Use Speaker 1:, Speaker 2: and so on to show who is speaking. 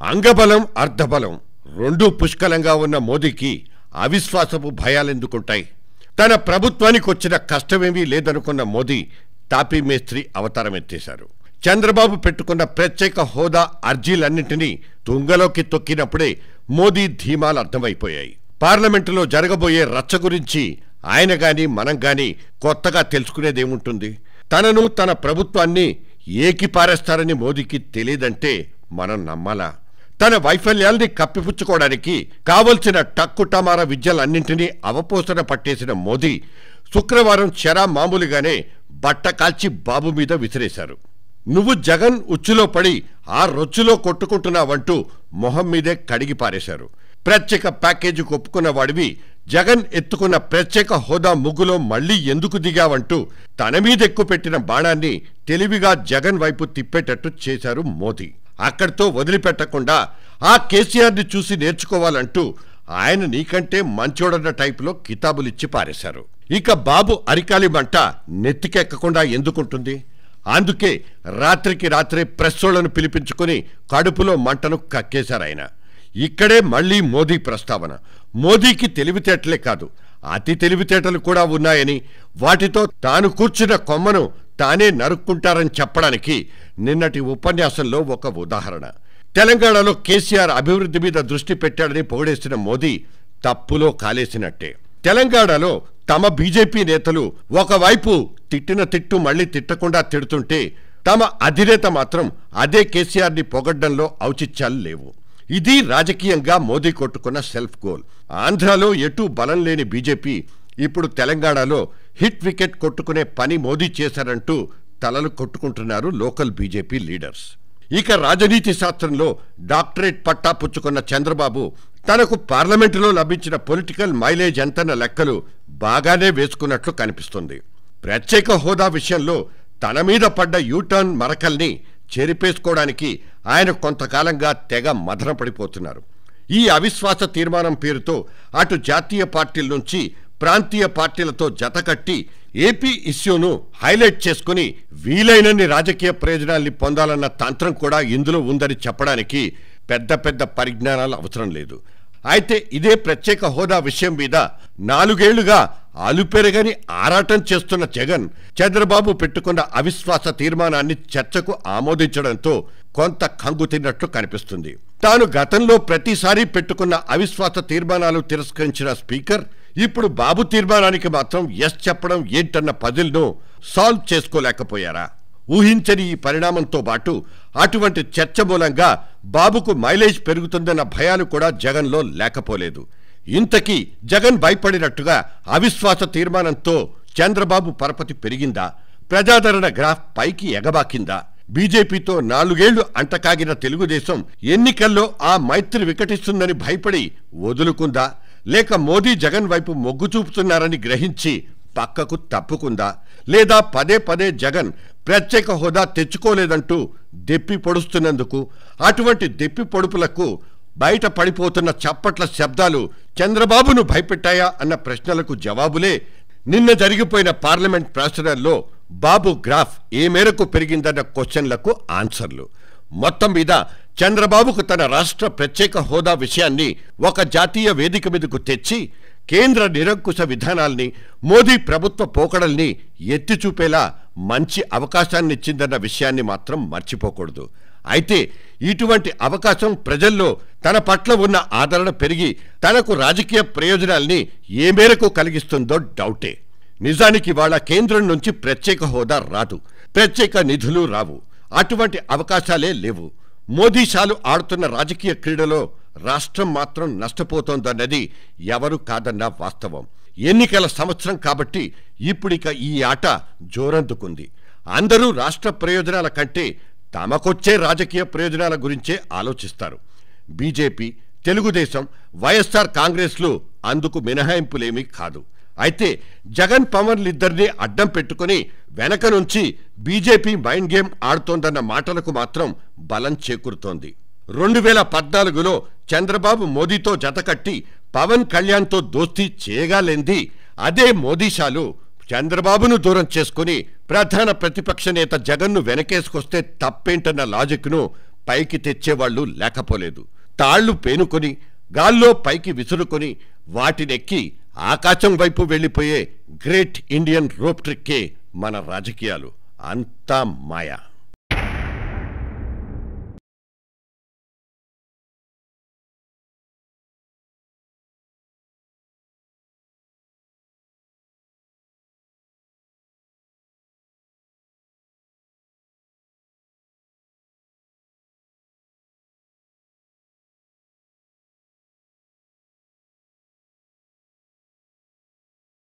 Speaker 1: అంగబలం అర్ధబలం రెండూ పుష్కలంగా ఉన్న మోదీకి అవిశ్వాసపు భయాలెందుకుంటాయి తన ప్రభుత్వానికి వచ్చిన కష్టమేమీ లేదనుకున్న మోదీ తాపీ మేస్త్రి అవతారం ఎత్తేశారు చంద్రబాబు పెట్టుకున్న ప్రత్యేక హోదా అర్జీలన్నింటినీ తుంగలోకి తొక్కినప్పుడే మోదీ ధీమాలు అర్థమైపోయాయి పార్లమెంటులో జరగబోయే రచ్చ గురించి ఆయన గాని మనం గాని కొత్తగా తెలుసుకునేదేముంటుంది తనను తన ప్రభుత్వాన్ని ఏకిపారేస్తారని మోదీకి తెలియదంటే మనం నమ్మాలా తన వైఫల్యాల్ని కప్పిపుచ్చుకోవడానికి కావలసిన టక్కుటమార విద్యలన్నింటినీ అవపోసన పట్టేసిన మోదీ శుక్రవారం చెరా మామూలుగానే బట్ట కాల్చి బాబు మీద విసిరేశారు నువ్వు జగన్ ఉచ్చులో పడి ఆ రొచ్చులో కొట్టుకుంటున్నావంటూ మొహం మీదే కడిగి పారేశారు ప్రత్యేక ప్యాకేజీ ఒప్పుకున్న వాడివి జగన్ ఎత్తుకున్న ప్రత్యేక హోదా ముగ్గులో మళ్లీ ఎందుకు దిగావంటూ తన మీద ఎక్కువ పెట్టిన బాణాన్ని తెలివిగా జగన్ వైపు తిప్పేటట్టు చేశారు మోదీ అక్కడితో వదిలిపెట్టకుండా ఆ కేసీఆర్ని చూసి నేర్చుకోవాలంటూ ఆయన నీకంటే మంచోడన్న టైపులో కితాబులిచ్చి పారేశారు ఇక బాబు అరికాలి మంట నెత్తికెక్కకుండా ఎందుకుంటుంది అందుకే రాత్రికి రాత్రే ప్రెస్సోళ్లను పిలిపించుకుని కడుపులో మంటను కక్కేశారాయన ఇక్కడే మళ్లీ మోదీ ప్రస్తావన మోదీకి తెలివితేటలే కాదు అతి తెలివితేటలు కూడా ఉన్నాయని వాటితో తాను కూర్చున్న కొమ్మను తానే నరుక్కుంటారని చెప్పడానికి నిన్నటి ఉపన్యాసంలో ఒక ఉదాహరణ తెలంగాణలో కేసీఆర్ అభివృద్ధి మీద దృష్టి పెట్టాడని పొగిడేసిన మోదీ తప్పులో కాలేసినట్టే తెలంగాణలో తమ బీజేపీ నేతలు ఒకవైపు తిట్టిన తిట్టు మళ్లీ తిట్టకుండా తిడుతుంటే తమ అధినేత మాత్రం అదే కేసీఆర్ని పొగడ్డంలో ఔచిత్యాలు లేవు ఇది రాజకీయంగా మోదీ కొట్టుకున్న సెల్ఫ్ గోల్ ఆంధ్రాలో ఎటూ బలం లేని బీజేపీ ఇప్పుడు తెలంగాణలో హిట్ వికెట్ కొట్టుకునే పని మోదీ చేశారంటూ తలలు కొట్టుకుంటున్నారు లోకల్ బీజేపీ లీడర్స్ ఇక రాజనీతి శాస్త్రంలో డాక్టరేట్ పట్టా పుచ్చుకున్న చంద్రబాబు తనకు పార్లమెంటులో లభించిన పొలిటికల్ మైలేజ్ ఎంతన్న లెక్కలు బాగానే వేసుకున్నట్లు కనిపిస్తుంది ప్రత్యేక హోదా విషయంలో తన మీద పడ్డ యూటర్న్ మరకల్ని చెరిపేసుకోవడానికి ఆయన కొంతకాలంగా తెగ మదనపడిపోతున్నారు ఈ అవిశ్వాస తీర్మానం పేరుతో అటు జాతీయ పార్టీల నుంచి ప్రాంతీయ పార్టీలతో జతకట్టి ఏపీ ఇష్యూను హైలైట్ చేసుకుని వీలైనన్ని రాజకీయ ప్రయోజనాల్ని పొందాలన్న తంత్రం కూడా ఇందులో ఉందని చెప్పడానికి పెద్ద పెద్ద పరిజ్ఞానాలు అవసరం లేదు అయితే ఇదే ప్రత్యేక హోదా విషయం మీద నాలుగేళ్లుగా అలుపెరగని ఆరాటం చేస్తున్న జగన్ చంద్రబాబు పెట్టుకున్న అవిశ్వాస తీర్మానాన్ని చర్చకు ఆమోదించడంతో కొంత కంగు తిన్నట్లు కనిపిస్తుంది తాను గతంలో ప్రతిసారి పెట్టుకున్న అవిశ్వాస తీర్మానాలు తిరస్కరించిన స్పీకర్ ఇప్పుడు బాబు తీర్మానానికి మాత్రం ఎస్ చెప్పడం ఏంటన్న పజిల్ను సాల్వ్ చేసుకోలేకపోయారా ఊహించని ఈ పరిణామంతో పాటు అటువంటి చర్చ మూలంగా బాబుకు మైలేజ్ పెరుగుతుందన్న భయాలు కూడా జగన్లో లేకపోలేదు ఇంతకీ జగన్ భయపడినట్టుగా అవిశ్వాస తీర్మానంతో చంద్రబాబు పరపతి పెరిగిందా ప్రజాదరణ గ్రాఫ్ పైకి ఎగబాకిందా బీజేపీతో నాలుగేళ్లు అంటకాగిన తెలుగుదేశం ఎన్నికల్లో ఆ మైత్రి వికటిస్తుందని భయపడి వదులుకుందా లేక మోదీ జగన్ వైపు మొగ్గు చూపుతున్నారని గ్రహించి పక్కకు తప్పుకుందా లేదా పదే పదే జగన్ ప్రత్యేక హోదా తెచ్చుకోలేదంటూ దెప్పి పొడుస్తున్నందుకు అటువంటి దెప్పి పొడుపులకు బయట పడిపోతున్న చప్పట్ల శబ్దాలు చంద్రబాబును భయపెట్టాయా అన్న ప్రశ్నలకు జవాబులే నిన్న జరిగిపోయిన పార్లమెంట్ ప్రాసెనర్లో బాబు గ్రాఫ్ ఏ మేరకు పెరిగిందన్న క్వశ్చన్లకు ఆన్సర్లు మొత్తం మీద చంద్రబాబుకు తన రాష్ట్ర ప్రత్యేక హోదా విషయాన్ని ఒక జాతీయ వేదిక మీదకు తెచ్చి కేంద్ర నిరంకుశ విధానాల్ని మోదీ ప్రభుత్వ పోకడల్ని ఎత్తి చూపేలా మంచి అవకాశాన్నిచ్చిందన్న విషయాన్ని మాత్రం మర్చిపోకూడదు అయితే ఇటువంటి అవకాశం ప్రజల్లో తన పట్ల ఉన్న ఆదరణ పెరిగి తనకు రాజకీయ ప్రయోజనాల్ని ఏ మేరకు కలిగిస్తుందో డౌటే నిజానికి వాళ్ళ కేంద్రం నుంచి ప్రత్యేక హోదా రాదు ప్రత్యేక నిధులు రావు అటువంటి అవకాశాలే లేవు మోదీ షాలు ఆడుతున్న రాజకీయ క్రీడలో రాష్ట్రం మాత్రం నష్టపోతోందన్నది ఎవరు కాదన్న వాస్తవం ఎన్నికల సంవత్సరం కాబట్టి ఇప్పుడిక ఈ ఆట జోరందుకుంది అందరూ రాష్ట్ర ప్రయోజనాల కంటే తమకొచ్చే రాజకీయ ప్రయోజనాల గురించే ఆలోచిస్తారు బీజేపీ తెలుగుదేశం వైఎస్ఆర్ కాంగ్రెస్లు అందుకు మినహాయింపులేమీ కాదు అయితే జగన్ పవన్లిద్దరినీ అడ్డం పెట్టుకుని వెనక నుంచి బీజేపీ మైండ్ గేమ్ ఆడుతోందన్న మాటలకు మాత్రం బలం చేకూరుతోంది రెండు వేల పద్నాలుగులో చంద్రబాబు మోదీతో జతకట్టి పవన్ కళ్యాణ్తో దోస్తీ చేయగాలేంది అదే మోదీషాలు చంద్రబాబును దూరం చేసుకుని ప్రధాన ప్రతిపక్ష నేత జగన్ను వెనకేసుకొస్తే తప్పేంటన్న లాజిక్ను పైకి తెచ్చేవాళ్లు లేకపోలేదు తాళ్లు పేనుకొని గాల్లో పైకి విసురుకొని వాటినెక్కి ఆకాశం వైపు వెళ్ళిపోయే గ్రేట్ ఇండియన్ రోప్ ట్రిక్కే మన రాజకీయాలు అంతా మాయా